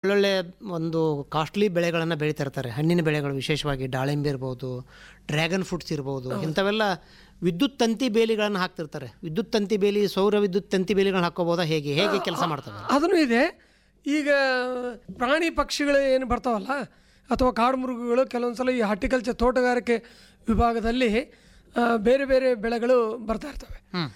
ಒಳ್ಳೊಳ್ಳೆ ಒಂದು ಕಾಸ್ಟ್ಲಿ ಬೆಳೆಗಳನ್ನು ಬೆಳೀತಾ ಇರ್ತಾರೆ ಹಣ್ಣಿನ ಬೆಳೆಗಳು ವಿಶೇಷವಾಗಿ ದಾಳಿಂಬೆ ಇರ್ಬೋದು ಡ್ರ್ಯಾಗನ್ ಫ್ರೂಟ್ಸ್ ಇರ್ಬೋದು ಇಂಥವೆಲ್ಲ ವಿದ್ಯುತ್ ತಂತಿ ಬೇಲಿಗಳನ್ನು ಹಾಕ್ತಿರ್ತಾರೆ ವಿದ್ಯುತ್ ತಂತಿ ಬೇಲಿ ಸೌರ ವಿದ್ಯುತ್ ತಂತಿ ಬೇಲಿಗಳನ್ನ ಹಾಕೋಬೋದಾ ಹೇಗೆ ಹೇಗೆ ಕೆಲಸ ಮಾಡ್ತವೆ ಅದನ್ನು ಇದೆ ಈಗ ಪ್ರಾಣಿ ಪಕ್ಷಿಗಳು ಏನು ಬರ್ತಾವಲ್ಲ ಅಥವಾ ಕಾಡು ಮೃಗಗಳು ಕೆಲವೊಂದು ಸಲ ಈ ಹಾರ್ಟಿಕಲ್ಚರ್ ತೋಟಗಾರಿಕೆ ವಿಭಾಗದಲ್ಲಿ ಆ, ಬೇರೆ ಬೇರೆ ಬೆಳೆಗಳು ಬರ್ತಾ ಇರ್ತವೆ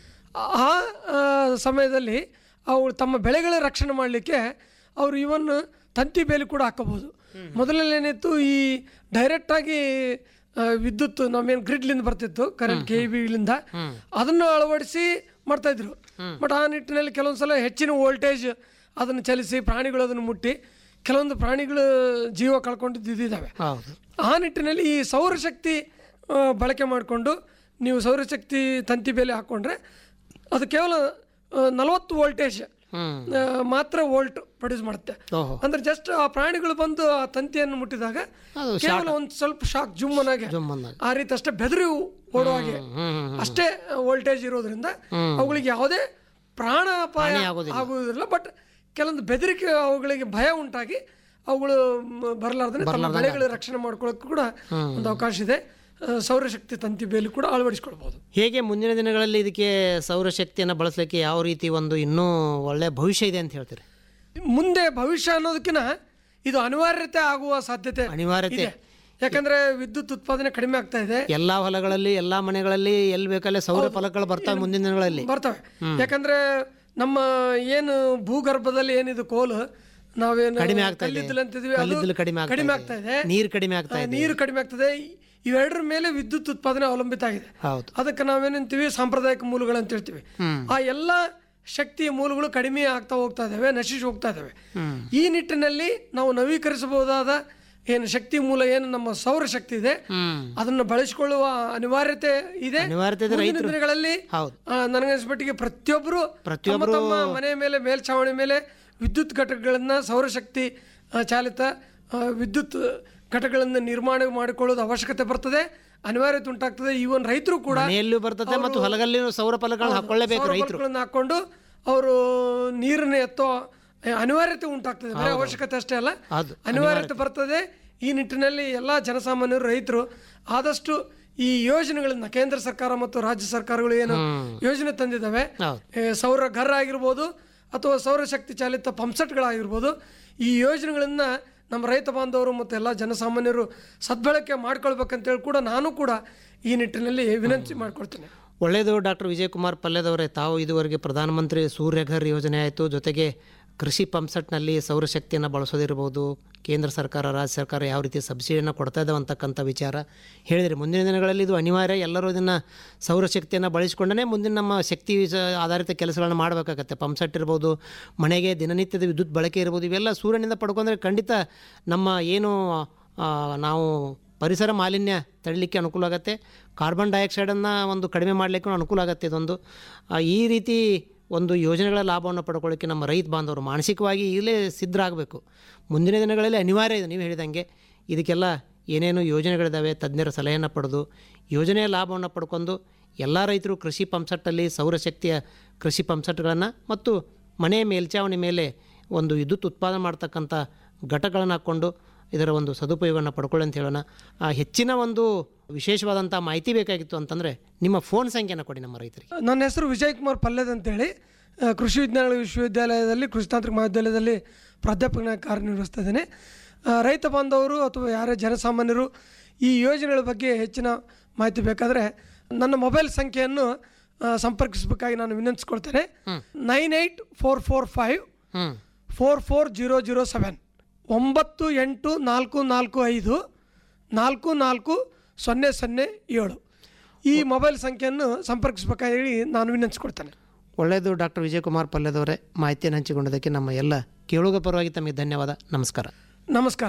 ಆ ಆ, ಸಮಯದಲ್ಲಿ ಅವು ತಮ್ಮ ಬೆಳೆಗಳ ರಕ್ಷಣೆ ಮಾಡಲಿಕ್ಕೆ ಅವರು ಇವನ್ ತಂತಿ ಬೇಲಿ ಕೂಡ ಹಾಕೋಬೋದು ಮೊದಲಲ್ಲಿ ಏನಿತ್ತು ಈ ಡೈರೆಕ್ಟಾಗಿ ವಿದ್ಯುತ್ ನಮ್ಮೇನು ಗ್ರಿಡ್ಲಿಂದ ಬರ್ತಿತ್ತು ಕರೆಂಟ್ ಕೆ ಬಿಗಳಿಂದ ಅದನ್ನು ಅಳವಡಿಸಿ ಮಾಡ್ತಾ ಇದ್ರು ಬಟ್ ಆ ನಿಟ್ಟಿನಲ್ಲಿ ಕೆಲವೊಂದು ಸಲ ಹೆಚ್ಚಿನ ವೋಲ್ಟೇಜ್ ಅದನ್ನು ಚಲಿಸಿ ಪ್ರಾಣಿಗಳು ಅದನ್ನು ಮುಟ್ಟಿ ಕೆಲವೊಂದು ಪ್ರಾಣಿಗಳು ಜೀವ ಕಳ್ಕೊಂಡಿದ್ದಾವೆ ಹೌದು ಆ ನಿಟ್ಟಿನಲ್ಲಿ ಈ ಸೌರಶಕ್ತಿ ಆ, ಬಳಕೆ ಮಾಡಿಕೊಂಡು ನೀವು ಸೌರಶಕ್ತಿ ತಂತಿ ಬೇಲಿ ಹಾಕ್ಕೊಂಡ್ರೆ ಅದು ಕೇವಲ ನಲವತ್ತು ವೋಲ್ಟೇಜ್ ಹ್ಮ್ ಮಾತ್ರ ವೋಲ್ಟ್ ಪ್ರೊಡ್ಯೂಸ್ ಮಾಡುತ್ತೆ ಓಹೋ ಅಂದ್ರೆ ಜಸ್ಟ್ ಆ ಪ್ರಾಣಿಗಳು ಬಂದು ಆ ತಂತಿಯನ್ನು ಮುಟ್ಟಿದಾಗ ಅದು ಕೇವಲ ಒಂದು ಸ್ವಲ್ಪ ಶಾಕ್ ಜುಮ್ಮನಾಗೆ ಜುಮ್ಮನ್ನಾಗಿ ಆ ರೀತಿ ಅಷ್ಟೇ ಬೆದರಿ ಓಡೋ ಹಾಗೆ ಹ್ಮ್ ಅಷ್ಟೇ ವೋಲ್ಟೇಜ್ ಇರೋದ್ರಿಂದ ಅವುಗಳಿಗೆ ಯಾವುದೇ ಪ್ರಾಣಾಪಾಯ ಹಾನಿ ಆಗೋದಿಲ್ಲ. ಆಗುವುದಿಲ್ಲ ಬಟ್ ಕೆಲವೊಂದು ಬೆದರಿಕೆ ಅವುಗಳಿಗೆ ಭಯ ಉಂಟಾಗಿ ಅವುಗಳು ಬರಲಾರ್ದೇ ತಮ್ಮ ಬೆಳೆಗಳ ರಕ್ಷಣೆ ಮಾಡ್ಕೊಳ್ಳೋಕೆ ಕೂಡ ಒಂದು ಅವಕಾಶ ಇದೆ ಆ, ಸೌರಶಕ್ತಿ ತಂತಿ ಬೇಲಿ ಕೂಡ ಅಳವಡಿಸ್ಕೊಳ್ಬಹುದು ಹೇಗೆ ಮುಂದಿನ ದಿನಗಳಲ್ಲಿ ಇದಕ್ಕೆ ಸೌರಶಕ್ತಿಯನ್ನು ಬಳಸಲಿಕ್ಕೆ ಯಾವ ರೀತಿ ಒಂದು ಇನ್ನೂ ಒಳ್ಳೆಯ ಭವಿಷ್ಯ ಇದೆ ಅಂತ ಹೇಳ್ತೀರಿ ಮುಂದೆ ಭವಿಷ್ಯ ಅನ್ನೋದಕ್ಕಿಂತ ಇದು ಅನಿವಾರ್ಯತೆ ಆಗುವ ಸಾಧ್ಯತೆ ಅನಿವಾರ್ಯತೆ ಇದೆ ಯಾಕಂದ್ರೆ ವಿದ್ಯುತ್ ಉತ್ಪಾದನೆ ಕಡಿಮೆ ಆಗ್ತಾ ಇದೆ ಎಲ್ಲಾ ಹೊಲಗಳಲ್ಲಿ ಎಲ್ಲಾ ಮನೆಗಳಲ್ಲಿ ಎಲ್ಲಿ ಬೇಕಲ್ಲೇ ಸೌರ ಫಲಕಗಳು ಬರ್ತವೆ ಮುಂದಿನ ದಿನಗಳಲ್ಲಿ ಬರ್ತವೆ ಯಾಕಂದ್ರೆ ನಮ್ಮ ಏನು ಭೂಗರ್ಭದಲ್ಲಿ ಏನಿದು ಕೋಲು ನಾವೇನು ಕಡಿಮೆ ಆಗ್ತಾ ಇದೆ. ಕಲ್ಲಿದ್ದಲು ಅಂತಿದ್ವಿ ಅದು ಕಲ್ಲಿದ್ದಲು ಕಡಿಮೆ ಆಗ್ತಾ ಕಡಿಮೆ ಇದೆ. ಆಗ್ತಾ ಇದೆ ನೀರು ಕಡಿಮೆ ಆಗ್ತಾ ಆ, ಇದೆ ನೀರು ಕಡಿಮೆ ಆಗ್ತದೆ ಇವೆರಡರ ಮೇಲೆ ವಿದ್ಯುತ್ ಉತ್ಪಾದನೆ ಅವಲಂಬಿತ ಆಗಿದೆ ಹೌದು ಅದಕ್ಕೆ ನಾವೇನಂತೀವಿ ಸಾಂಪ್ರದಾಯಿಕ ಮೂಲಗಳು ಅಂತ ಹೇಳ್ತೀವಿ ಆ ಎಲ್ಲ ಶಕ್ತಿಯ ಮೂಲಗಳು ಕಡಿಮೆ ಆಗ್ತಾ ಹೋಗ್ತಾ ಇದ್ದಾವೆ ನಶಿಸಿ ಹೋಗ್ತಾ ಇದ್ದಾವೆ ಈ ನಿಟ್ಟಿನಲ್ಲಿ ನಾವು ನವೀಕರಿಸಬಹುದಾದ ಏನು ಶಕ್ತಿ ಮೂಲ ಏನು ನಮ್ಮ ಸೌರಶಕ್ತಿ ಇದೆ ಹ್ಮ್ ಅದನ್ನು ಬಳಸಿಕೊಳ್ಳುವ ಅನಿವಾರ್ಯತೆ ಇದೆ ಅನಿವಾರ್ಯತೆ ಇದೆ ಮುಂದಿನ ದಿನಗಳಲ್ಲಿ ಹೌದು ಆ, ನನಗನ್ಸ್ಮಟ್ಟಿಗೆ ಪ್ರತಿಯೊಬ್ಬರು ತಮ್ಮ ಪ್ರತಿಯೊಬ್ಬರು ತಮ್ಮ ಮನೆ ಮೇಲೆ ಮೇಲ್ಛಾವಣಿ ಮೇಲೆ ವಿದ್ಯುತ್ ಘಟಕಗಳನ್ನ ಸೌರಶಕ್ತಿ ಆ, ಚಾಲಿತ ಆ, ವಿದ್ಯುತ್ ಘಟಕಗಳನ್ನು ನಿರ್ಮಾಣ ಮಾಡಿಕೊಳ್ಳೋದು ಅವಶ್ಯಕತೆ ಬರ್ತದೆ ಅನಿವಾರ್ಯತೆ ಉಂಟಾಗ್ತದೆ ಈವನ್ ರೈತರು ಕೂಡ ಮನೆಯಲ್ಲೂ ಬರ್ತದೆ ಮತ್ತು ಹೊಲಗಲ್ಲಿಯೂ ಸೌರ ಫಲಕಗಳನ್ನ ಹಾಕೊಳ್ಳೇಬೇಕು ರೈತರು ಸೌರಫಲಕಗಳನ್ನ ಹಾಕೊಂಡು ಅವರು ನೀರನ್ನು ಎತ್ತೋ ಅನಿವಾರ್ಯತೆ ಉಂಟಾಗ್ತದೆ ಬರೀ ಅವಶ್ಯಕತೆ ಅಷ್ಟೇ ಅಲ್ಲ ಅದು ಅನಿವಾರ್ಯತೆ ಬರ್ತದೆ ಈ ನಿಟ್ಟಿನಲ್ಲಿ ಎಲ್ಲ ಜನಸಾಮಾನ್ಯರು ರೈತರು ಆದಷ್ಟು ಈ ಯೋಜನೆಗಳನ್ನ ಕೇಂದ್ರ ಸರ್ಕಾರ ಮತ್ತು ರಾಜ್ಯ ಸರ್ಕಾರಗಳು ಏನು ಯೋಜನೆ ತಂದಿದ್ದಾವೆ ಹೌದು ಏ, ಸೌರ ಘರ್ ಆಗಿರ್ಬೋದು ಅಥವಾ ಸೌರಶಕ್ತಿ ಚಾಲಿತ ಪಂಪ್ಸೆಟ್ಗಳಾಗಿರ್ಬೋದು ಈ ಯೋಜನೆಗಳನ್ನು ನಮ್ಮ ರೈತ ಬಾಂಧವರು ಮತ್ತು ಎಲ್ಲ ಜನಸಾಮಾನ್ಯರು ಸದ್ಬಳಕೆ ಮಾಡ್ಕೊಳ್ಬೇಕಂತೇಳಿ ಕೂಡ ನಾನು ಕೂಡ ಈ ನಿಟ್ಟಿನಲ್ಲಿ ವಿನಂತಿ ಮಾಡ್ಕೊಳ್ತೇನೆ ಒಳ್ಳೆಯದು ಡಾಕ್ಟರ್ ವಿಜಯಕುಮಾರ್ ಪಲ್ಯದವರೇ ತಾವು ಇದುವರೆಗೆ ಪ್ರಧಾನಮಂತ್ರಿ ಸೂರ್ಯಘರ್ ಯೋಜನೆ ಆಯಿತು ಜೊತೆಗೆ ಕೃಷಿ ಪಂಪ್ಸೆಟ್ನಲ್ಲಿ ಸೌರಶಕ್ತಿಯನ್ನು ಬಳಸೋದಿರ್ಬೋದು ಕೇಂದ್ರ ಸರ್ಕಾರ ರಾಜ್ಯ ಸರ್ಕಾರ ಯಾವ ರೀತಿ ಸಬ್ಸಿಡಿಯನ್ನು ಕೊಡ್ತಾ ಇದ್ದಾವೆ ಅಂತಕ್ಕಂಥ ವಿಚಾರ ಹೇಳಿದರೆ ಮುಂದಿನ ದಿನಗಳಲ್ಲಿ ಇದು ಅನಿವಾರ್ಯ ಎಲ್ಲರೂ ಇದನ್ನು ಸೌರಶಕ್ತಿಯನ್ನು ಬಳಸಿಕೊಂಡೇ ಮುಂದಿನ ನಮ್ಮ ಶಕ್ತಿ ಸ- ಆಧಾರಿತ ಕೆಲಸಗಳನ್ನು ಮಾಡಬೇಕಾಗತ್ತೆ ಪಂಪ್ಸೆಟ್ ಇರ್ಬೋದು ಮನೆಗೆ ದಿನನಿತ್ಯದ ವಿದ್ಯುತ್ ಬಳಕೆ ಇರ್ಬೋದು ಇವೆಲ್ಲ ಸೂರ್ಯನಿಂದ ಪಡ್ಕೊಂಡ್ರೆ ಖಂಡಿತ ನಮ್ಮ ಏನು ಆ, ನಾವು ಪರಿಸರ ಮಾಲಿನ್ಯ ತಡಲಿಕ್ಕೆ ಅನುಕೂಲ ಆಗುತ್ತೆ ಕಾರ್ಬನ್ ಡೈಆಕ್ಸೈಡನ್ನು ಒಂದು ಕಡಿಮೆ ಮಾಡಲಿಕ್ಕೂ ಅನುಕೂಲ ಆಗುತ್ತೆ ಇದೊಂದು ಆ, ಈ ರೀತಿ ಒಂದು ಯೋಜನೆಗಳ ಲಾಭವನ್ನು ಪಡ್ಕೊಳ್ಳೋಕ್ಕೆ ನಮ್ಮ ರೈತ ಬಾಂಧವರು ಮಾನಸಿಕವಾಗಿ ಈಗಲೇ ಸಿದ್ಧರಾಗಬೇಕು ಮುಂದಿನ ದಿನಗಳಲ್ಲಿ ಅನಿವಾರ್ಯ ಇದೆ ನೀವು ಹೇಳಿದಂಗೆ ಇದಕ್ಕೆಲ್ಲ ಏನೇನು ಯೋಜನೆಗಳಿದ್ದಾವೆ ತಜ್ಞರ ಸಲಹೆಯನ್ನು ಪಡೆದು ಯೋಜನೆಯ ಲಾಭವನ್ನು ಪಡ್ಕೊಂಡು ಎಲ್ಲ ರೈತರು ಕೃಷಿ ಪಂಪ್ಸೆಟ್ಟಲ್ಲಿ ಸೌರಶಕ್ತಿಯ ಕೃಷಿ ಪಂಪ್ಸೆಟ್ಗಳನ್ನು ಮತ್ತು ಮನೆಯ ಮೇಲ್ಚಾವಣಿ ಮೇಲೆ ಒಂದು ವಿದ್ಯುತ್ ಉತ್ಪಾದನೆ ಮಾಡ್ತಕ್ಕಂಥ ಘಟಕಗಳನ್ನು ಹಾಕ್ಕೊಂಡು ಇದರ ಒಂದು ಸದುಪಯೋಗವನ್ನು ಪಡ್ಕೊಳ್ಳಿ ಅಂತ ಹೇಳೋಣ ಆ, ಹೆಚ್ಚಿನ ಒಂದು ವಿಶೇಷವಾದಂಥ ಮಾಹಿತಿ ಬೇಕಾಗಿತ್ತು ಅಂತಂದರೆ ನಿಮ್ಮ ಫೋನ್ ಸಂಖ್ಯೆನ ಕೊಡಿ ನಮ್ಮ ರೈತರಿಗೆ ನನ್ನ ಹೆಸರು ವಿಜಯ್ ಕುಮಾರ್ ಪಲ್ಯದ್ ಅಂತೇಳಿ ಆ, ಕೃಷಿ ವಿಜ್ಞಾನಗಳ ವಿಶ್ವವಿದ್ಯಾಲಯದಲ್ಲಿ ಕೃಷಿ ತಾಂತ್ರಿಕ ಮಹಾವಿದ್ಯಾಲಯದಲ್ಲಿ ಪ್ರಾಧ್ಯಾಪಕನಾಗಿ ಕಾರ್ಯನಿರ್ವಹಿಸ್ತಾ ಇದ್ದೇನೆ ಆ, ರೈತ ಬಾಂಧವರು ಅಥವಾ ಯಾರೇ ಜನಸಾಮಾನ್ಯರು ಈ ಯೋಜನೆಗಳ ಬಗ್ಗೆ ಹೆಚ್ಚಿನ ಮಾಹಿತಿ ಬೇಕಾದರೆ ನನ್ನ ಮೊಬೈಲ್ ಸಂಖ್ಯೆಯನ್ನು ಆ, ಸಂಪರ್ಕಿಸಬೇಕಾಗಿ ನಾನು ವಿನಂತಿಸ್ಕೊಳ್ತೇನೆ nine eight four four five ಹ್ಞೂ four four zero zero seven ಒಂಬತ್ತು ಎಂಟು ನಾಲ್ಕು ನಾಲ್ಕು ಐದು ನಾಲ್ಕು ನಾಲ್ಕು ಸೊನ್ನೆ ಸೊನ್ನೆ ಏಳು ಈ ಮೊಬೈಲ್ ಸಂಖ್ಯೆಯನ್ನು ಸಂಪರ್ಕಿಸಬೇಕಾಗಿ ಹೇಳಿ ನಾನು ವಿನಂತಿಸ್ಕೊಳ್ತೇನೆ ಒಳ್ಳೆಯದು ಡಾಕ್ಟರ್ ವಿಜಯಕುಮಾರ್ ಪಲ್ಯದವರೇ ಮಾಹಿತಿಯನ್ನು ಹಂಚಿಕೊಂಡಿದ್ದಕ್ಕೆ ನಮ್ಮ ಎಲ್ಲ ಕೇಳುಗ ಪರವಾಗಿ ತಮಗೆ ಧನ್ಯವಾದ ನಮಸ್ಕಾರ ನಮಸ್ಕಾರ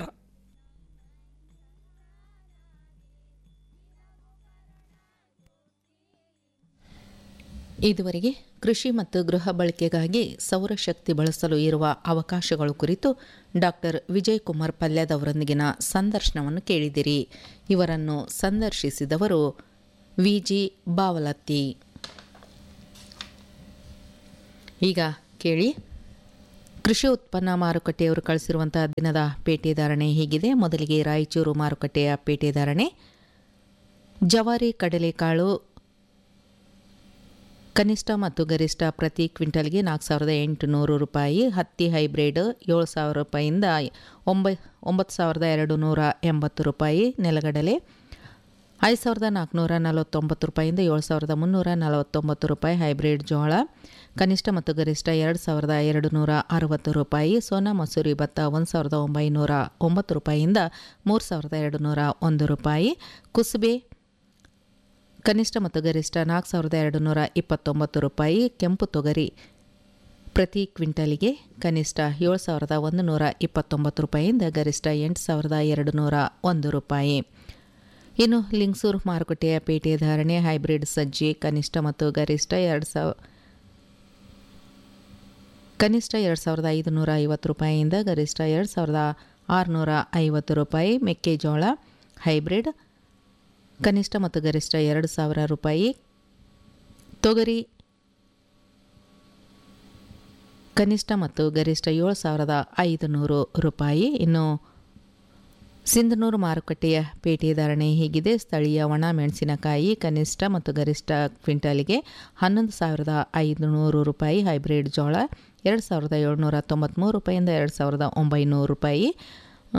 ಇದುವರೆಗೆ ಕೃಷಿ ಮತ್ತು ಗೃಹ ಬಳಕೆಗಾಗಿ ಸೌರಶಕ್ತಿ ಬಳಸಲು ಇರುವ ಅವಕಾಶಗಳು ಕುರಿತು ಡಾಕ್ಟರ್ ವಿಜಯ್ ಕುಮಾರ್ ಪಲ್ಯದವರೊಂದಿಗಿನ ಸಂದರ್ಶನವನ್ನು ಕೇಳಿದಿರಿ ಇವರನ್ನು ಸಂದರ್ಶಿಸಿದವರು ವಿ ಜಿ ಬಾವಲತ್ತಿ ಈಗ ಕೇಳಿ ಕೃಷಿ ಉತ್ಪನ್ನ ಮಾರುಕಟ್ಟೆಯವರು ಕಳಿಸಿರುವಂಥ ದಿನದ ಪೇಟೆ ಧಾರಣೆ ಹೀಗಿದೆ ಮೊದಲಿಗೆ ರಾಯಚೂರು ಮಾರುಕಟ್ಟೆಯ ಪೇಟೆ ಧಾರಣೆ ಜವಾರಿ ಕಡಲೆಕಾಳು ಕನಿಷ್ಠ ಮತ್ತು ಗರಿಷ್ಠ ಪ್ರತಿ ಕ್ವಿಂಟಲ್ಗೆ ನಾಲ್ಕು ಸಾವಿರದ ಎಂಟುನೂರು ರೂಪಾಯಿ ಹತ್ತಿ ಹೈಬ್ರಿಡ್ ಏಳು ಸಾವಿರ ರೂಪಾಯಿಯಿಂದ ಒಂಬೈ ಒಂಬತ್ತು ಸಾವಿರದ ಎರಡು ನೂರ ಎಂಬತ್ತು ರೂಪಾಯಿ ನೆಲಗಡಲೆ ಐದು ಸಾವಿರದ ನಾಲ್ಕುನೂರ ನಲವತ್ತೊಂಬತ್ತು ರೂಪಾಯಿಂದ ಏಳು ಸಾವಿರದ ಮುನ್ನೂರ ನಲವತ್ತೊಂಬತ್ತು ರೂಪಾಯಿ ಹೈಬ್ರಿಡ್ ಜೋಳ ಕನಿಷ್ಠ ಮತ್ತು ಗರಿಷ್ಠ ಎರಡು ಸಾವಿರದ ಎರಡು ನೂರ ಅರವತ್ತು ರೂಪಾಯಿ ಸೋನಾ ಮಸೂರಿ ಭತ್ತ ಒಂದು ಸಾವಿರದ ಒಂಬೈನೂರ ಒಂಬತ್ತು ರೂಪಾಯಿಯಿಂದ ಮೂರು ಸಾವಿರದ ಎರಡು ನೂರ ಒಂದು ರೂಪಾಯಿ ಕುಸುಬೆ ಕನಿಷ್ಠ ಮತ್ತು ಗರಿಷ್ಠ ನಾಲ್ಕು ಸಾವಿರದ ಎರಡು ನೂರ ಇಪ್ಪತ್ತೊಂಬತ್ತು ರೂಪಾಯಿ ಕೆಂಪು ತೊಗರಿ ಪ್ರತಿ ಕ್ವಿಂಟಲಿಗೆ ಕನಿಷ್ಠ ಏಳು ಸಾವಿರದ ಒಂದು ನೂರ ಇಪ್ಪತ್ತೊಂಬತ್ತು ರೂಪಾಯಿಯಿಂದ ಗರಿಷ್ಠ ಎಂಟು ಸಾವಿರದ ಎರಡು ನೂರ ಒಂದು ರೂಪಾಯಿ ಇನ್ನು ಲಿಂಗ್ಸೂರು ಮಾರುಕಟ್ಟೆಯ ಪೇಟೆ ಧಾರಣೆ ಹೈಬ್ರಿಡ್ ಸಜ್ಜಿ ಕನಿಷ್ಠ ಮತ್ತು ಗರಿಷ್ಠ ಎರಡು ಸಾವಿರ ಕನಿಷ್ಠ ಎರಡು ಸಾವಿರದ ಐದುನೂರ ಐವತ್ತು ರೂಪಾಯಿಯಿಂದ ಗರಿಷ್ಠ ಎರಡು ಸಾವಿರದ ಆರುನೂರ ಐವತ್ತು ರೂಪಾಯಿ ಮೆಕ್ಕೆಜೋಳ ಹೈಬ್ರಿಡ್ ಕನಿಷ್ಠ ಮತ್ತು ಗರಿಷ್ಠ ಎರಡು ಸಾವಿರ ರೂಪಾಯಿ ತೊಗರಿ ಕನಿಷ್ಠ ಮತ್ತು ಗರಿಷ್ಠ ಏಳು ಸಾವಿರದ ಐದುನೂರು ರೂಪಾಯಿ ಇನ್ನು ಸಿಂಧನೂರು ಮಾರುಕಟ್ಟೆಯ ಪೇಟೆ ಧಾರಣೆ ಹೀಗಿದೆ ಸ್ಥಳೀಯ ಒಣ ಮೆಣಸಿನಕಾಯಿ ಕನಿಷ್ಠ ಮತ್ತು ಗರಿಷ್ಠ ಕ್ವಿಂಟಲ್ಗೆ ಹನ್ನೊಂದು ಸಾವಿರದ ಐದುನೂರು ರೂಪಾಯಿ ಹೈಬ್ರಿಡ್ ಜೋಳ ಎರಡು ಸಾವಿರದ ಏಳ್ನೂರ ತೊಂಬತ್ತ್ಮೂರು ರೂಪಾಯಿಂದ ಎರಡು ಸಾವಿರದ ಒಂಬೈನೂರು ರೂಪಾಯಿ ಆ,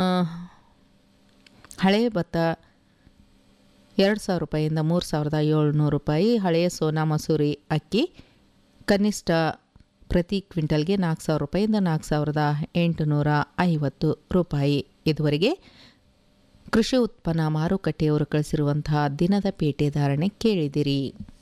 ಹಳೆಯ ಭತ್ತ ಎರಡು ಸಾವಿರ ರೂಪಾಯಿಯಿಂದ ಮೂರು ಸಾವಿರದ ಏಳ್ನೂರು ರೂಪಾಯಿ ಹಳೆಯ ಸೋನಾ ಮಸೂರಿ ಅಕ್ಕಿ ಕನಿಷ್ಠ ಪ್ರತಿ ಕ್ವಿಂಟಲ್ಗೆ ನಾಲ್ಕು ಸಾವಿರ ರೂಪಾಯಿಯಿಂದ ನಾಲ್ಕು ಸಾವಿರದ ಎಂಟುನೂರ ಐವತ್ತು ರೂಪಾಯಿ ಇದುವರೆಗೆ ಕೃಷಿ ಉತ್ಪನ್ನ ಮಾರುಕಟ್ಟೆಯವರು ಕಳಿಸಿರುವಂತಹ ದಿನದ ಪೇಟೆ ಧಾರಣೆ ಕೇಳಿದಿರಿ